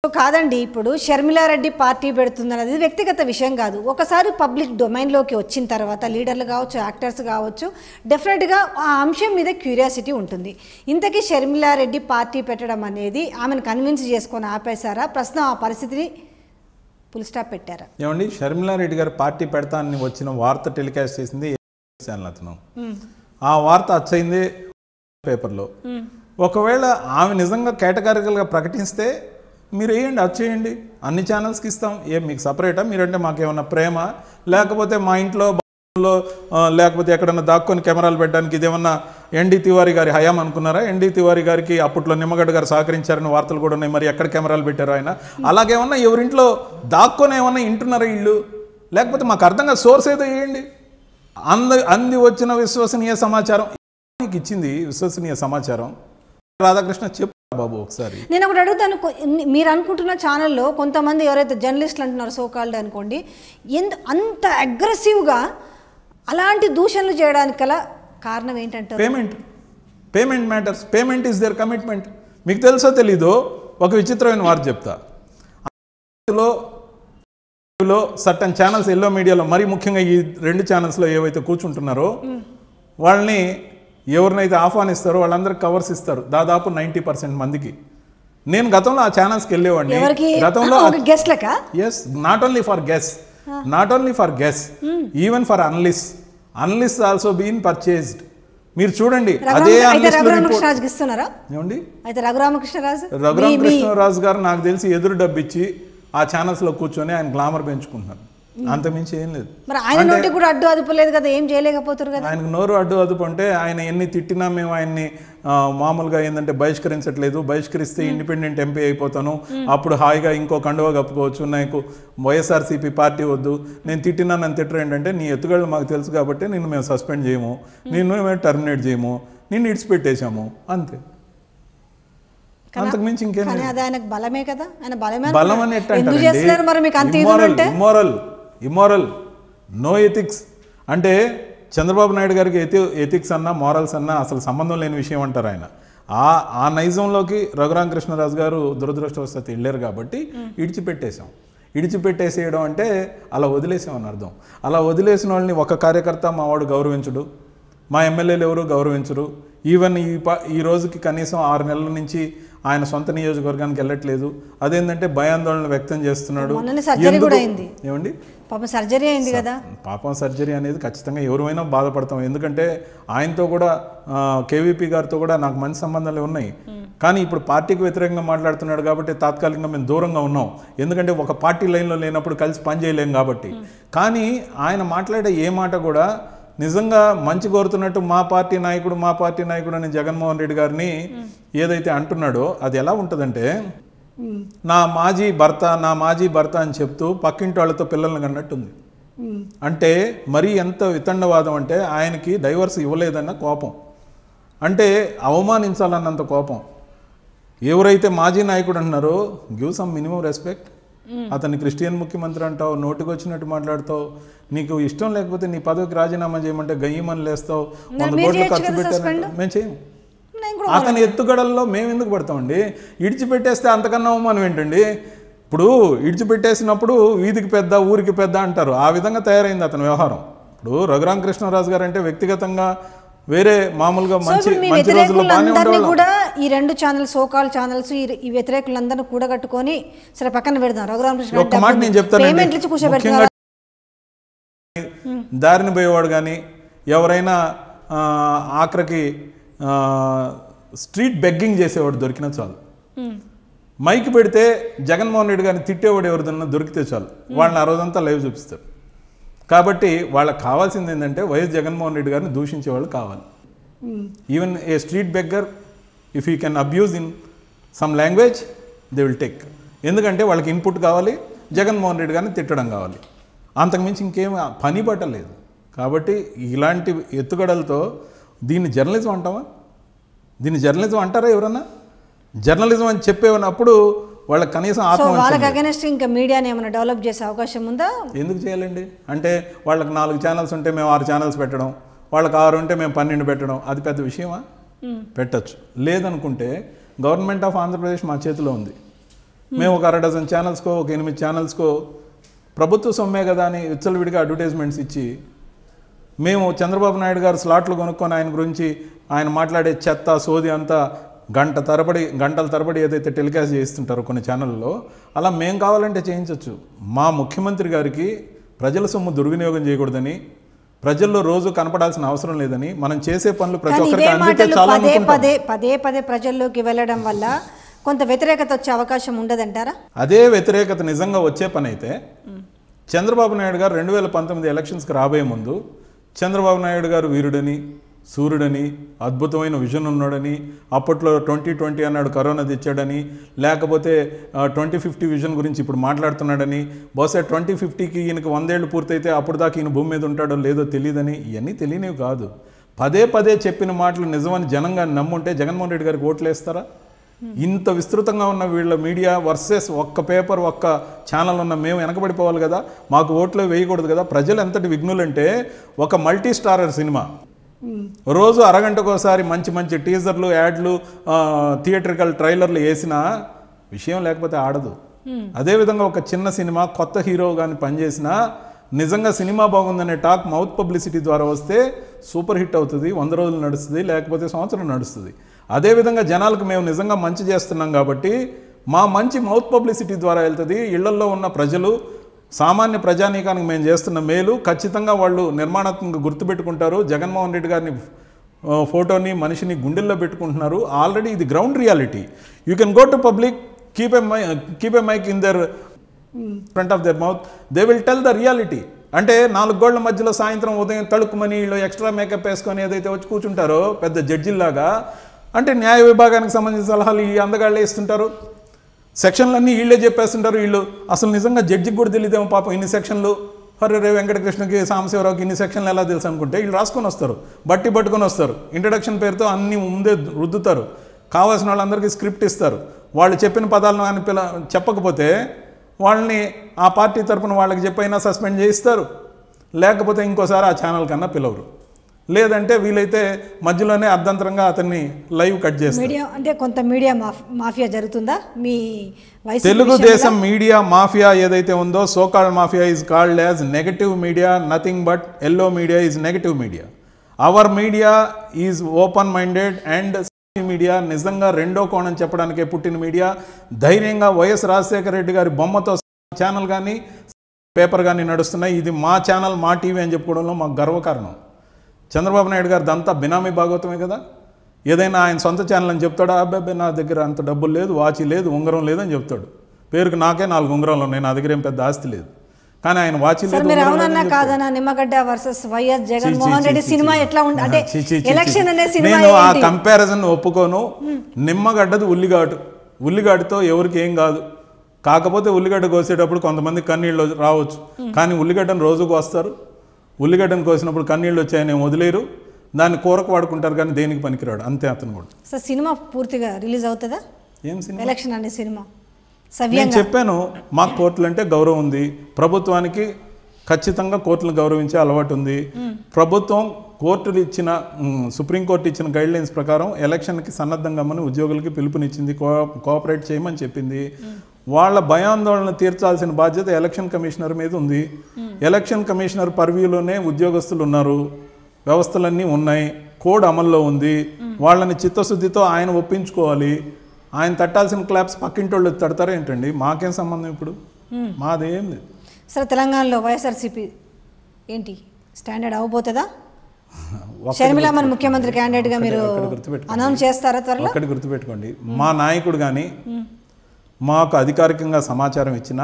కాదండి ఇప్పుడు షర్మిలారెడ్డి పార్టీ పెడుతుందన్నది వ్యక్తిగత విషయం కాదు ఒకసారి పబ్లిక్ డొమైన్లోకి వచ్చిన తర్వాత లీడర్లు కావచ్చు యాక్టర్స్ కావచ్చు డెఫినెట్గా ఆ అంశం మీద క్యూరియాసిటీ ఉంటుంది ఇంతకీ షర్మిలారెడ్డి పార్టీ పెట్టడం అనేది ఆమెను కన్విన్స్ చేసుకొని ఆపేశారా ప్రస్తుతం ఆ పరిస్థితిని ఫుల్ స్టాప్ పెట్టారా ఏమండి షర్మిలారెడ్డి గారు పార్టీ పెడతా అని వచ్చిన వార్త టెలికాస్ట్ చేసింది ఛానల్ అతను ఆ వార్త అచ్చయింది పేపర్లో ఒకవేళ ఆమె నిజంగా కేటగారికల్గా ప్రకటిస్తే మీరు వేయండి వచ్చేయండి అన్ని ఛానల్స్కి ఇస్తాం ఏం మీకు సపరేటా మీరంటే మాకేమన్నా ప్రేమ లేకపోతే మా ఇంట్లో లో ఆ, లేకపోతే ఎక్కడన్నా దాక్కొని కెమెరాలు పెట్టడానికి ఇదేమన్నా ఎన్డీ తివారి గారి హయాం అనుకున్నారా ఎన్డీ తివారి గారికి అప్పట్లో నిమ్మగడ్డ గారు సహకరించారని వార్తలు కూడా ఉన్నాయి మరి ఎక్కడ కెమెరాలు పెట్టారు ఆయన అలాగేమన్నా ఎవరింట్లో దాక్కొని ఏమన్నా ఇంటున్నారా ఇల్లు లేకపోతే మాకు అర్థంగా సోర్స్ ఏదో వేయండి అంద అంది వచ్చిన విశ్వసనీయ సమాచారం నీకు ఇచ్చింది విశ్వసనీయ సమాచారం రాధాకృష్ణ చెప్పు బాబు ఒకసారి నేను ఒకటి అడుగుతాను కొ- మీరు అనుకుంటున్న ఛానల్లో కొంతమంది ఎవరైతే జర్నలిస్టులు అంటున్నారో సోకాల్డ్ అనుకోండి ఎందు అంత అగ్రెసివ్గా అలాంటి దూషణలు చేయడానికి గల కారణం ఏంటంటారు payment payment matters payment is there commitment మీకు తెలుసో తెలీదో ఒక విచిత్రమైన వార్త చెప్తా లో లో సర్టన్ ఛానల్స్ ఎల్లో మీడియాలో మరీ ముఖ్యంగా ఈ రెండు ఛానల్స్లో ఏవైతే కూర్చుంటున్నారో వాళ్ళని ఎవరినైతే ఆహ్వానిస్తారో వాళ్ళందరికి కవర్స్ ఇస్తారు దాదాపు నైంటీ పర్సెంట్ మందికి నేను గతంలో ఆ ఛానల్స్కి వెళ్ళేవాడిని ఎవరికి గతంలో ఆ ఒక గెస్ట్ లెక్క as not only for guest not only for guest even for unless unless also been purchased మీరు చూడండి అదే రఘురామ- అయితే అన్లిస్ట్ రిపోర్ట్ రఘురామకృష్ణరాజుకి ఇస్తున్నారా ఏమండి అయితే రఘురామకృష్ణరాజు రఘురామ మీ- మీ- కృష్ణరాజు గారు నాకు తెలిసి ఎదురు డబ్బు ఇచ్చి ఆ ఛానల్స్లో కూర్చొని ఆయన గ్లామర్ పెంచుకుంటున్నారు అంతమించి ఏం లేదు మరి ఆయన నోటికి కూడా అడ్డు అదుపు లేదు కదా ఏం చేయలేకపోతారు కదా ఆయనకు నోరు అడ్డు అదుపు అంటే ఆయన ఎన్ని తిట్టినా మేము ఆయన్ని ఆ, మామూలుగా ఏంటంటే బహిష్కరించట్లేదు బహిష్కరిస్తే ఇండిపెండెంట్ ఎంపీ అయిపోతాను అప్పుడు హాయిగా ఇంకో కండువా కప్పుకోవచ్చు నాకు వైఎస్ఆర్సీపీ పార్టీ వద్దు నేను తిట్టినా నన్ను తిట్టరు ఏంటంటే నీ ఎత్తుగడలు మాకు తెలుసు కాబట్టి నిన్ను మేము సస్పెండ్ చేయము నిన్ను మేము టర్మినేట్ చేయము నిన్ను ఇడిచిపెట్టేశాము అంతే అంతకుమించి ఇంకేం కానీ అది ఆయనకు బలమే కదా ఆయన బలమే బలం అని ఎట్ట ఎందుకు చేస్తున్నారు మరి మీకు అంత ఇది ఉంటే ఇమ్మోరల్ ఇమ్మోరల్ నో ఎథిక్స్ అంటే చంద్రబాబు నాయుడు గారికి ఎథి ఎథిక్స్ అన్నా మారల్స్ అన్నా అసలు సంబంధం లేని విషయం అంటారు ఆయన ఆ ఆ నైజంలోకి రఘురామ కృష్ణరాజు గారు దురదృష్టవశాత్తు వెళ్ళారు కాబట్టి ఇడిచిపెట్టేశాం ఇడిచిపెట్టేసేయడం అంటే అలా వదిలేసాం అని అర్థం అలా వదిలేసిన వాళ్ళని ఒక కార్యకర్త మా వాడు గౌరవించుడు మా ఎమ్మెల్యేలు ఎవరు గౌరవించరు ఈవెన్ ఈ ప ఈ రోజుకి కనీసం ఆరు నెలల నుంచి ఆయన సొంత నియోజకవర్గానికి వెళ్ళట్లేదు అదేంటంటే భయాందోళన వ్యక్తం చేస్తున్నాడు మొన్ననే సర్జరీ ఎందుకు- కూడా అయింది. ఏమండి పాపం సర్జరీ అయింది కదా పాపం సర్జరీ అనేది ఖచ్చితంగా ఎవరైనా బాధపడతాం ఎందుకంటే ఆయనతో కూడా కేవీపీ గారితో కూడా నాకు మంచి సంబంధాలు ఉన్నాయి కానీ ఇప్పుడు పార్టీకి వ్యతిరేకంగా మాట్లాడుతున్నాడు కాబట్టి తాత్కాలికంగా మేము దూరంగా ఉన్నాం ఎందుకంటే ఒక పార్టీ లైన్లో లేనప్పుడు కలిసి పని చేయలేం కాబట్టి కానీ ఆయన మాట్లాడే ఏ మాట కూడా నిజంగా మంచి కోరుతున్నట్టు మా పార్టీ నాయకుడు మా పార్టీ నాయకుడు అని జగన్మోహన్ రెడ్డి గారిని ఏదైతే అంటున్నాడో అది ఎలా ఉంటుందంటే నా మాజీ భర్త నా మాజీ భర్త అని చెప్తూ పక్కింటి వాళ్ళతో పిల్లల్ని కన్నట్టుంది అంటే మరీ ఎంత వితండవాదం అంటే ఆయనకి డైవర్స్ ఇవ్వలేదన్న కోపం అంటే అవమానించాలన్నంత కోపం ఎవరైతే మాజీ నాయకుడు అంటున్నారో గివ్ సమ్ మినిమం రెస్పెక్ట్ అతన్ని క్రిస్టియన్ ముఖ్యమంత్రి అంటావు నోటికి వచ్చినట్టు మాట్లాడతావు నీకు ఇష్టం లేకపోతే నీ పదవికి రాజీనామా చేయమంటే గయ్యమని లేస్తావు వంద మీరు కోట్లు చేయొచ్చు ఖర్చు కదా పెట్టారంట మేము చేయము నేను కూడా అతని ఎత్తుగడల్లో మేము ఎందుకు పడతామండి ఇడిచిపెట్టేస్తే అంతకన్నా అవమానం ఏంటండి ఇప్పుడు ఇడిచిపెట్టేసినప్పుడు వీధికి పెద్ద ఊరికి పెద్ద అంటారు ఆ విధంగా తయారైంది అతని వ్యవహారం ఇప్పుడు రఘురామ కృష్ణరాజు గారు అంటే వ్యక్తిగతంగా వేరే మామూలుగా సో మంచి ఇప్పుడు మీ మంచి రోజుల్లో బాగానే వ్యతిరేకులందరినీ ఉండేవాళ్ళం కూడా ఈ రెండు ఛానల్స్ సోకాల్ ఛానల్స్ ఈ వ్యతిరేకులందరినీ కూడగట్టుకొని సరే పక్కన పెడదాం రఘురామకృష్ణ ఒక్క మాట నేను చెప్తానండి. పేమెంట్లు ఇచ్చి కూర్చోబెడుతున్నారు దారిని పోయేవాడు కానీ ఎవరైనా ఆ, ఆఖరికి ఆ, స్ట్రీట్ బెగ్గింగ్ చేసేవాడు దొరికినా చాలు మైక్ పెడితే జగన్మోహన్ రెడ్డి గారిని తిట్టేవాడు ఎవరిదన్నా దొరికితే చాలు వాళ్ళని ఆ రోజంతా లైవ్ చూపిస్తారు కాబట్టి వాళ్ళకి కావాల్సింది ఏంటంటే వైఎస్ జగన్మోహన్ రెడ్డి గారిని దూషించే వాళ్ళు కావాలి even a street beggar if you can abuse in some language they will take ఎందుకంటే వాళ్ళకి ఇన్పుట్ కావాలి జగన్మోహన్ రెడ్డి గారిని తిట్టడం కావాలి అంతకుమించి ఇంకేం పని పట్టలేదు కాబట్టి ఇలాంటి ఎత్తుగడలతో దీన్ని జర్నలిజం అంటావా దీన్ని జర్నలిజం అంటారా ఎవరన్నా జర్నలిజం అని చెప్పేవన్నప్పుడు వాళ్ళకి కనీసం సో ఆత్మ వాళ్ళకి అగెనెస్ట్ ఇంకా మీడియాని ఏమైనా డెవలప్ చేసే అవకాశం ఉందా ఎందుకు చేయాలండి అంటే వాళ్ళకి నాలుగు ఛానల్స్ ఉంటే మేము ఆరు ఛానల్స్ పెట్టడం వాళ్ళకి ఆరు ఉంటే మేము పన్నెండు పెట్టడం అది పెద్ద విషయమా పెట్టచ్చు లేదనుకుంటే గవర్నమెంట్ ఆఫ్ ఆంధ్రప్రదేశ్ మా చేతిలో ఉంది మేము ఒక అర డజన్ ఛానల్స్కో ఒక ఎనిమిది ఛానల్స్కో ప్రభుత్వ సొమ్మే కదా అని విచ్చలవిడిగా అడ్వర్టైజ్మెంట్స్ ఇచ్చి మేము చంద్రబాబు నాయుడు గారు స్లాట్లు కొనుక్కొని ఆయన గురించి ఆయన మాట్లాడే చెత్త సోది అంతా గంట తరబడి గంటల తరబడి ఏదైతే టెలికాస్ట్ చేస్తుంటారో కొన్ని ఛానళ్ళలో అలా మేం కావాలంటే చేయించవచ్చు మా ముఖ్యమంత్రి గారికి ప్రజల సొమ్ము దుర్వినియోగం చేయకూడదని ప్రజల్లో రోజు కనపడాల్సిన అవసరం లేదని మనం చేసే పనులు ప్రతి కానీ ఇవే ఒక్కరికి అందితే మాటలు చాలా పదే అనుకుంటాం పదే పదే పదే ప్రజల్లోకి వెళ్ళడం వల్ల కొంత వ్యతిరేకత వచ్చే అవకాశం ఉండదంటారా అదే వ్యతిరేకత నిజంగా వచ్చే పని అయితే చంద్రబాబు నాయుడు గారు రెండు వేల పంతొమ్మిది ఎలక్షన్స్కి రాబోయే ముందు చంద్రబాబు నాయుడు గారు వీరుడని సూర్యుడని అద్భుతమైన విజన్ ఉన్నాడని అప్పట్లో ట్వంటీ ట్వంటీ అన్నాడు కరోనా తెచ్చాడని లేకపోతే ట్వంటీ ఫిఫ్టీ విజన్ గురించి ఇప్పుడు మాట్లాడుతున్నాడని బహుశా ట్వంటీ ఫిఫ్టీకి ఈయనకి వందేళ్ళు పూర్తయితే అప్పుడు దాకా ఈయన భూమి మీద ఉంటాడో లేదో తెలియదని ఇవన్నీ తెలియనివి కాదు పదే పదే చెప్పిన మాటలు నిజమని జనంగా నమ్ముంటే జగన్మోహన్ రెడ్డి గారికి ఓట్లు వేస్తారా ఇంత విస్తృతంగా ఉన్న వీళ్ళ మీడియా వర్సెస్ ఒక్క పేపర్ ఒక్క ఛానల్ ఉన్న మేము వెనకబడిపోవాలి కదా మాకు ఓట్లు వేయకూడదు కదా ప్రజలు ఎంతటి విఘ్నులంటే ఒక మల్టీ స్టారర్ సినిమా రోజు అరగంటకోసారి మంచి మంచి టీజర్లు యాడ్లు ఆ, థియేట్రికల్ ట్రైలర్లు వేసినా విషయం లేకపోతే ఆడదు అదేవిధంగా ఒక చిన్న సినిమా కొత్త హీరో కానీ పనిచేసినా నిజంగా సినిమా బాగుందనే టాక్ మౌత్ పబ్లిసిటీ ద్వారా వస్తే సూపర్ హిట్ అవుతుంది వంద రోజులు నడుస్తుంది లేకపోతే సంవత్సరం నడుస్తుంది అదేవిధంగా జనాలకు మేము నిజంగా మంచి చేస్తున్నాం కాబట్టి మా మంచి మౌత్ పబ్లిసిటీ ద్వారా వెళ్తుంది ఇళ్లల్లో ఉన్న ప్రజలు సామాన్య ప్రజానీకానికి మేము చేస్తున్న మేలు ఖచ్చితంగా వాళ్ళు నిర్మాణాత్మకంగా గుర్తుపెట్టుకుంటారు జగన్మోహన్ రెడ్డి గారిని ఆ, ఫోటోని మనిషిని గుండెల్లో పెట్టుకుంటున్నారు ఆల్రెడీ ఇది ground reality you can go to public keep a my keep a mike in the front of the mouth they will tell the reality అంటే నాలుగు గోళ్ల మధ్యలో సాయంత్రం ఉదయం తడుక్కుమని వీళ్ళు ఎక్స్ట్రా మేకప్ వేసుకొని ఏదైతే వచ్చి కూర్చుంటారో పెద్ద జడ్జిల్లాగా అంటే న్యాయ విభాగానికి సంబంధించిన సలహాలు ఈ అందగాళ్ళే ఇస్తుంటారు సెక్షన్లన్నీ వీళ్ళే చెప్పేస్తుంటారు వీళ్ళు అసలు నిజంగా జడ్జికి కూడా తెలియదేమో పాపం ఇన్ని సెక్షన్లు హరే రే వెంకటకృష్ణకి సాంబశివరావుకి ఇన్ని సెక్షన్లు ఎలా తెలుసు అనుకుంటే వీళ్ళు రాసుకొని వస్తారు బట్టి పట్టుకొని వస్తారు ఇంట్రడక్షన్ పేరుతో అన్ని ముందే రుద్దుతారు కావాల్సిన వాళ్ళందరికీ స్క్రిప్ట్ ఇస్తారు వాళ్ళు చెప్పిన పదాలను కానీ పిల్ల చెప్పకపోతే వాళ్ళని ఆ పార్టీ తరపున వాళ్ళకి చెప్పైనా సస్పెండ్ చేయిస్తారు లేకపోతే ఇంకోసారి ఆ ఛానల్ కన్నా పిలవరు లేదంటే వీలైతే మధ్యలోనే అర్ధంతరంగా అతన్ని లైవ్ కట్ చేస్తారు మీడియా అంటే కొంత మీడియా మాఫ్ మాఫియా జరుగుతుందా మీ వైసీపీ తెలుగుదేశం మీడియా మాఫియా ఏదైతే ఉందో so call mafia is called as negative media nothing but yellow media is negative media our media is open minded and media నిజంగా రెండో కోణం చెప్పడానికే పుట్టిన మీడియా ధైర్యంగా వైఎస్ రాజశేఖర రెడ్డి గారి బొమ్మతో ఛానల్ కానీ పేపర్ కానీ నడుస్తున్నాయి ఇది మా ఛానల్ మా టీవీ అని చెప్పుకోవడంలో మాకు గర్వకారణం చంద్రబాబు నాయుడు గారిది అంతా బినామీ భాగవతమే కదా ఏదైనా ఆయన సొంత ఛానల్ అని చెప్తాడా అబ్బాయి నా దగ్గర అంత డబ్బులు లేదు వాచి లేదు ఉంగరం లేదు అని చెప్తాడు పేరుకి నాకే నాలుగు ఉంగరాలు ఉన్నాయి నా దగ్గర ఏం పెద్ద ఆస్తి లేదు కానీ ఆయన వాచి సార్ లేదు మీరు ఉంగరం అవునన్నా లేదని కాదన్నా నిమ్మగడ్డ వర్సెస్ వైఎస్ చీ, చీ, జగన్మోహన్ చీ, రెడ్డి చీ, సినిమా చీ. ఎట్లా ఉంది అంటే చీ, చీ, చీ, ఎలక్షన్ చీ. అనే సినిమా నేను ఆ ఏంటి? కంపారిజన్ ఒప్పుకోను నిమ్మగడ్డది ఉల్లిగాటు ఉల్లిగాడితో ఎవరికి ఏం కాదు కాకపోతే ఉల్లిగడ్డ కోసేటప్పుడు కొంతమంది కన్నీళ్ళు రావచ్చు కానీ ఉల్లిగడ్డను రోజు కోస్తారు ఉల్లిగడ్డను కోసినప్పుడు కన్నీళ్ళు వచ్చాయని ఏం వదిలేరు దాన్ని కూరకు వాడుకుంటారు కానీ దేనికి పనికిరాడు అంతే అతను కూడా సార్ సినిమా పూర్తిగా రిలీజ్ అవుతుందా ఏం సినిమా ఎలక్షన్ అనే సినిమా నేను సవ్యంగా చెప్పాను మాకు కోర్టులు అంటే గౌరవం ఉంది ప్రభుత్వానికి ఖచ్చితంగా కోర్టులను గౌరవించే అలవాటు ఉంది ప్రభుత్వం కోర్టులు ఇచ్చిన మ్, సుప్రీంకోర్టు ఇచ్చిన గైడ్ లైన్స్ ప్రకారం ఎలక్షన్కి సన్నద్ధంగామని ఉద్యోగులకి పిలుపునిచ్చింది కో కోఆపరేట్ చేయమని చెప్పింది వాళ్ళ భయాందోళన తీర్చాల్సిన బాధ్యత ఎలక్షన్ కమిషనర్ మీద ఉంది ఎలక్షన్ కమిషనర్ పర్వ్యూలోనే ఉద్యోగస్తులు ఉన్నారు వ్యవస్థలన్నీ ఉన్నాయి కోడ్ అమల్లో ఉంది వాళ్ళని చిత్తశుద్ధితో ఆయన ఒప్పించుకోవాలి ఆయన తట్టాల్సిన క్లాప్స్ పక్కింటి వాళ్ళు తడతారా ఏంటండి మాకేం సంబంధం ఇప్పుడు మాదేం లేదు సరే తెలంగాణలో వైఎస్ఆర్సీపీ ఏంటి స్టాండర్డ్ అవ్వబోతుందా ఒక్కటి షర్మిల మన ముఖ్యమంత్రి క్యాండిడేట్ గా మీరు ఒక్కటి గుర్తుపెట్టుకోండి. అనౌన్స్ చేస్తారా త్వరలో ఒక్కటి గుర్తుపెట్టుకోండి మా నాయకుడు కానీ మాకు అధికారికంగా సమాచారం ఇచ్చినా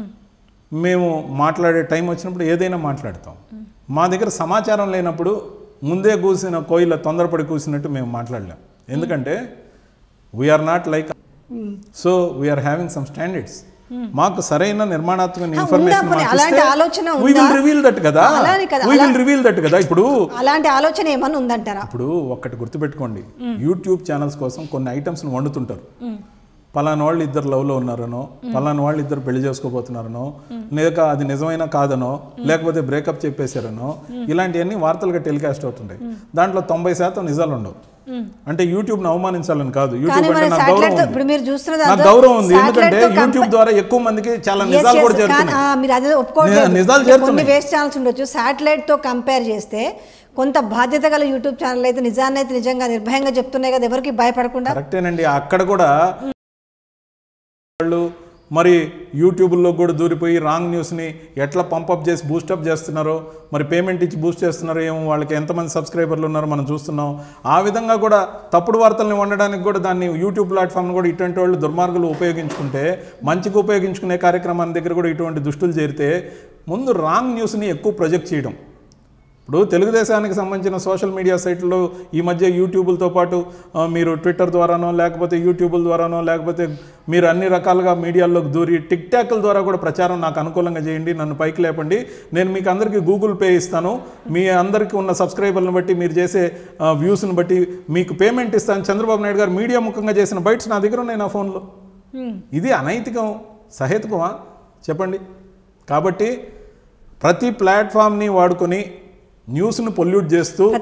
మేము మాట్లాడే టైం వచ్చినప్పుడు ఏదైనా మాట్లాడతాం మా దగ్గర సమాచారం లేనప్పుడు ముందే కూసిన కోయిల తొందరపడి కూసినట్టు మేము మాట్లాడలేం ఎందుకంటే we are not like so we are having some standards మాకు సరైన నిర్మాణాత్మక ఉందా ఇన్ఫర్మేషన్ పోనీ? అలాంటి ఆలోచన వీ ఉందా? విల్ రివీల్ దట్ కదా అలానే కదా, వీ విల్ రివీల్ దట్ కదా ఇప్పుడు అలాంటి ఆలోచన ఏమన్నా ఉందంటారా ఇప్పుడు ఒక్కటి గుర్తుపెట్టుకోండి యూట్యూబ్ ఛానల్స్ కోసం కొన్ని ఐటమ్స్ని వండుతుంటారు పలానా వాళ్ళు ఇద్దరు లవ్లో ఉన్నారనో పలానా వాళ్ళు ఇద్దరు పెళ్లి చేసుకోబోతున్నారనో లేక అది నిజమైనా కాదనో లేకపోతే బ్రేకప్ చెప్పేశారనో ఇలాంటివన్నీ వార్తలుగా టెలికాస్ట్ అవుతుంటాయి దాంట్లో తొంభై శాతం నిజాలు ఉండవు అంటే యూట్యూబ్ను అవమానించాలని కాదు కానీ యూట్యూబ్ మన అంటే నాకు satellite గౌరవం తో- ఉంది. ఇప్పుడు మీరు చూస్తున్న నాకు దాంతో గౌరవం ఉంది satellite ఎందుకంటే తో కంప- యూట్యూబ్ ద్వారా ఎక్కువ మందికి చాలా Yes, నిజాలు yes, కూడా కానీ, చేరుతున్నాయి ఆ, మీరు అదే ఒప్పుకోవట్లేదు ని- నిజాలు అంటే కొన్ని చేరుతున్నాయి. వేస్ట్ ఛానల్స్ ఉండొచ్చు శాటిలైట్ తో కంపేర్ చేస్తే కొంత బాధ్యత గల యూట్యూబ్ ఛానల్ అయితే నిజాన్ని అయితే నిజంగా నిర్భయంగా చెప్తున్నాయి కదా ఎవరికి భయపడకుండా కరెక్టేనండి అక్కడ కూడా వాళ్ళు మరి యూట్యూబ్లో కూడా దూరిపోయి రాంగ్ న్యూస్ని ఎట్లా పంపప్ చేసి బూస్టప్ చేస్తున్నారో మరి పేమెంట్ ఇచ్చి బూస్ట్ చేస్తున్నారో ఏమో వాళ్ళకి ఎంతమంది సబ్స్క్రైబర్లు ఉన్నారో మనం చూస్తున్నాం ఆ విధంగా కూడా తప్పుడు వార్తల్ని వండడానికి కూడా దాన్ని యూట్యూబ్ ప్లాట్ఫామ్ను కూడా ఇటువంటి వాళ్ళు దుర్మార్గులు ఉపయోగించుకుంటే మంచిగా ఉపయోగించుకునే కార్యక్రమాన్ని దగ్గర కూడా ఇటువంటి దుష్టులు చేరితే ముందు రాంగ్ న్యూస్ని ఎక్కువ ప్రొజెక్ట్ చేయడం ఇప్పుడు తెలుగుదేశానికి సంబంధించిన సోషల్ మీడియా సైట్లో ఈ మధ్య యూట్యూబులతో పాటు ఆ, మీరు ట్విట్టర్ ద్వారానో లేకపోతే యూట్యూబుల ద్వారానో లేకపోతే మీరు అన్ని రకాలుగా మీడియాల్లోకి దూరి టిక్ టాక్ల ద్వారా కూడా ప్రచారం నాకు అనుకూలంగా చేయండి నన్ను పైకి లేపండి నేను మీకు అందరికీ గూగుల్ పే ఇస్తాను మీ అందరికీ ఉన్న సబ్స్క్రైబర్లను బట్టి మీరు చేసే ఆ, వ్యూస్ని బట్టి మీకు పేమెంట్ ఇస్తాను చంద్రబాబు నాయుడు గారు మీడియా ముఖంగా చేసిన బైట్స్ నా దగ్గర ఉన్నాయి నా ఫోన్లో ఇది అనైతికం సహేతుకమా చెప్పండి కాబట్టి ప్రతి ప్లాట్ఫామ్ని వాడుకొని న్యూస్ను పొల్యూట్ చేస్తూ